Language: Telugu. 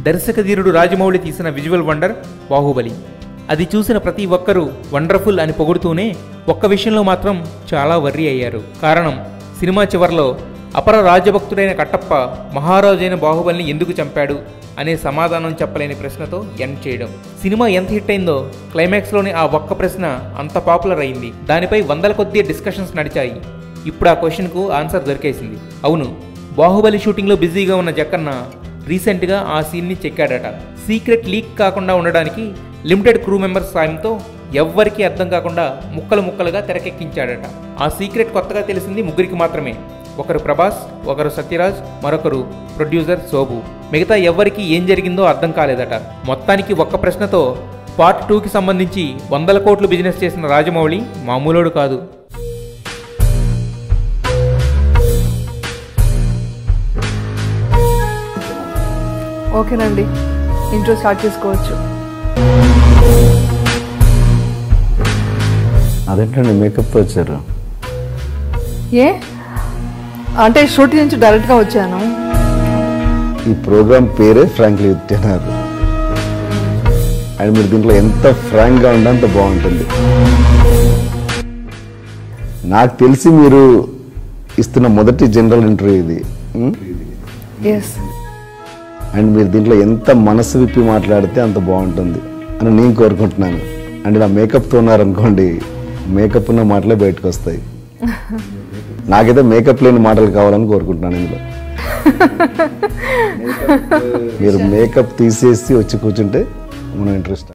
దర్శకధీరుడు రాజమౌళి తీసిన విజువల్ వండర్ బాహుబలి అది చూసిన ప్రతి ఒక్కరూ వండర్ఫుల్ అని పొగుడుతూనే ఒక్క విషయంలో మాత్రం చాలా వర్రీ అయ్యారు కారణం సినిమా చివర్లో అపర రాజభక్తుడైన కట్టప్ప మహారాజైన బాహుబలిని ఎందుకు చంపాడు అనే సమాధానం చెప్పలేని ప్రశ్నతో ఎండ్ చేయడం సినిమా ఎంత హిట్ అయిందో క్లైమాక్స్లోని ఆ ఒక్క ప్రశ్న అంత పాపులర్ అయింది దానిపై వందల కొద్దీ డిస్కషన్స్ నడిచాయి ఇప్పుడు ఆ క్వశ్చన్కు ఆన్సర్ దొరికేసింది అవును బాహుబలి షూటింగ్లో బిజీగా ఉన్న జక్కన్న రీసెంట్గా ఆ సీన్ని చెక్కాడట సీక్రెట్ లీక్ కాకుండా ఉండడానికి లిమిటెడ్ క్రూ మెంబర్స్ సాయంతో ఎవ్వరికీ అర్థం కాకుండా ముక్కలు ముక్కలుగా తెరకెక్కించాడట ఆ సీక్రెట్ కొత్తగా తెలిసింది ముగ్గురికి మాత్రమే ఒకరు ప్రభాస్ ఒకరు సత్యరాజ్ మరొకరు ప్రొడ్యూసర్ శోభు మిగతా ఎవ్వరికి ఏం జరిగిందో అర్థం కాలేదట మొత్తానికి ఒక్క ప్రశ్నతో పార్ట్ టూకి సంబంధించి వందల కోట్లు బిజినెస్ చేసిన రాజమౌళి మామూలోడు కాదు ఓకేనండి ఇంట్రో స్టార్ట్ చేసుకోవచ్చు అదేంటండి మేకప్తో వచ్చారు ఏ అంటే షూటింగ్ నుంచి డైరెక్ట్గా వచ్చాను ఈ ప్రోగ్రామ్ పేరే ఫ్రాంక్లీ విత్యనారు అండ్ మీరు దీంట్లో ఎంత ఫ్రాంక్గా ఉంటే అంత బాగుంటుంది నాకు తెలిసి మీరు ఇస్తున్న మొదటి జనరల్ ఇంటర్వ్యూ ఇది ఉం? ఎస్ అండ్ మీరు దీంట్లో ఎంత మనసు విప్పి మాట్లాడితే అంత బాగుంటుంది అని నేను కోరుకుంటున్నాను అండ్ నా మేకప్తో ఉన్నారనుకోండి మేకప్ ఉన్న మాటలే బయటకు వస్తాయి నాకైతే మేకప్ లేని మాటలు కావాలని కోరుకుంటున్నాను ఇందులో మీరు మేకప్ తీసేసి వచ్చి కూర్చుంటే మనం ఇంట్రెస్ట్